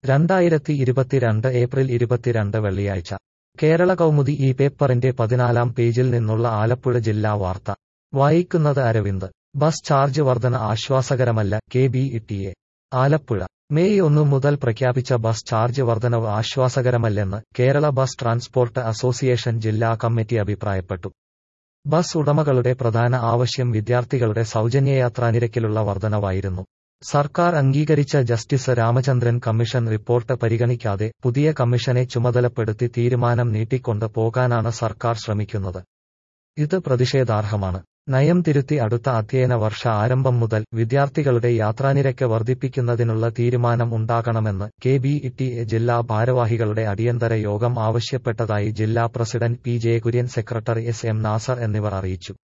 രണ്ടായിരത്തി ഇരുപത്തിരണ്ട് ഏപ്രിൽ ഇരുപത്തിരണ്ട് വെള്ളിയാഴ്ച കേരള കൗമുദി ഈ പേപ്പറിന്റെ പതിനാലാം പേജിൽ നിന്നുള്ള ആലപ്പുഴ ജില്ലാ വാർത്ത വായിക്കുന്നത് അരവിന്ദ് ബസ് ചാർജ് വർധന ആശ്വാസകരമല്ല കെ ബി ഇട്ടിയെ ആലപ്പുഴ മെയ് ഒന്നു മുതൽ പ്രഖ്യാപിച്ച ബസ് ചാർജ് വർധനവ് ആശ്വാസകരമല്ലെന്ന് കേരള ബസ് ട്രാൻസ്പോർട്ട് അസോസിയേഷൻ ജില്ലാ കമ്മിറ്റി അഭിപ്രായപ്പെട്ടു ബസ് ഉടമകളുടെ പ്രധാന ആവശ്യം വിദ്യാർത്ഥികളുടെ സൗജന്യയാത്രാനിരക്കിലുള്ള വർധനവായിരുന്നു സർക്കാർ അംഗീകരിച്ച ജസ്റ്റിസ് രാമചന്ദ്രൻ കമ്മീഷൻ റിപ്പോർട്ട് പരിഗണിക്കാതെ പുതിയ കമ്മീഷനെ ചുമതലപ്പെടുത്തി തീരുമാനം നീട്ടിക്കൊണ്ട് പോകാനാണ് സർക്കാർ ശ്രമിക്കുന്നത് ഇത് പ്രതിഷേധാർഹമാണ് നയം തിരുത്തി അടുത്ത അധ്യയന വർഷ ആരംഭം മുതൽ വിദ്യാർത്ഥികളുടെ യാത്രാനിരക്ക് വർദ്ധിപ്പിക്കുന്നതിനുള്ള തീരുമാനം ഉണ്ടാകണമെന്ന് കെ ബി ഇ ജില്ലാ ഭാരവാഹികളുടെ അടിയന്തര യോഗം ആവശ്യപ്പെട്ടതായി ജില്ലാ president P Jayakurian secretary S M Nasser എന്നിവർ അറിയിച്ചു